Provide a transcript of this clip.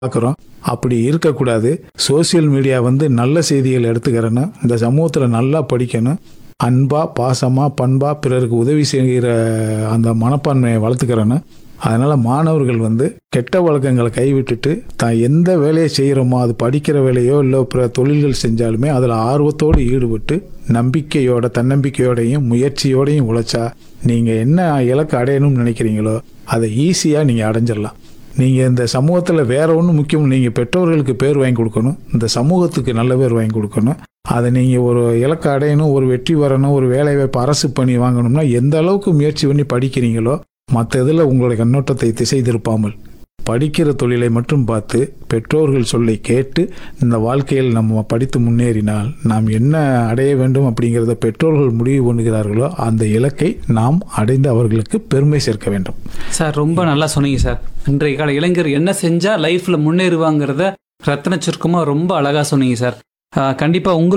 பார்க்குறோம் அப்படி இருக்கக்கூடாது சோசியல் மீடியா வந்து நல்ல செய்திகள் எடுத்துக்கிறணும் இந்த சமூகத்தில் நல்லா படிக்கணும் அன்பா பாசமா பண்பா பிறருக்கு உதவி செய்கிற அந்த மனப்பான்மையை வளர்த்துக்கிறணும் அதனால மாணவர்கள் வந்து கெட்ட வழக்கங்களை கைவிட்டுட்டு தான் எந்த வேலையை செய்கிறோமோ அது படிக்கிற வேலையோ இல்லை பிற தொழில்கள் செஞ்சாலுமே அதில் ஆர்வத்தோடு ஈடுபட்டு நம்பிக்கையோட தன்னம்பிக்கையோடையும் முயற்சியோடையும் உழைச்சா நீங்கள் என்ன இலக்கு அடையணும்னு நினைக்கிறீங்களோ அதை ஈஸியாக நீங்கள் அடைஞ்சிடலாம் நீங்கள் இந்த சமூகத்தில் வேற ஒன்றும் முக்கியம் நீங்கள் பெற்றோர்களுக்கு பேர் வாங்கி கொடுக்கணும் இந்த சமூகத்துக்கு நல்ல பேர் வாங்கி கொடுக்கணும் அதை நீங்கள் ஒரு இலக்கு அடையணும் ஒரு வெற்றி வரணும் ஒரு வேலை வாய்ப்பு அரசு பணி வாங்கணும்னா எந்த அளவுக்கு முயற்சி பண்ணி படிக்கிறீங்களோ மற்ற இதில் உங்களுடைய கண்ணோட்டத்தை திசை திருப்பாமல் படிக்கிற தொழிலை மட்டும் பார்த்து பெற்றோர்கள் சொல்லை கேட்டு இந்த வாழ்க்கையில் நம்ம படித்து முன்னேறினால் நாம் என்ன அடைய வேண்டும் அப்படிங்கிறத பெற்றோர்கள் முடிவு பண்ணுகிறார்களோ அந்த இலக்கை நாம் அடைந்து அவர்களுக்கு பெருமை சேர்க்க வேண்டும் சார் ரொம்ப நல்லா சொன்னீங்க சார் இன்றைய கால இளைஞர் என்ன செஞ்சா லைஃப்ல முன்னேறுவாங்கிறத ரத்தன சுருக்கமா ரொம்ப அழகா சொன்னீங்க சார் ஆஹ் கண்டிப்பா உங்களுக்கு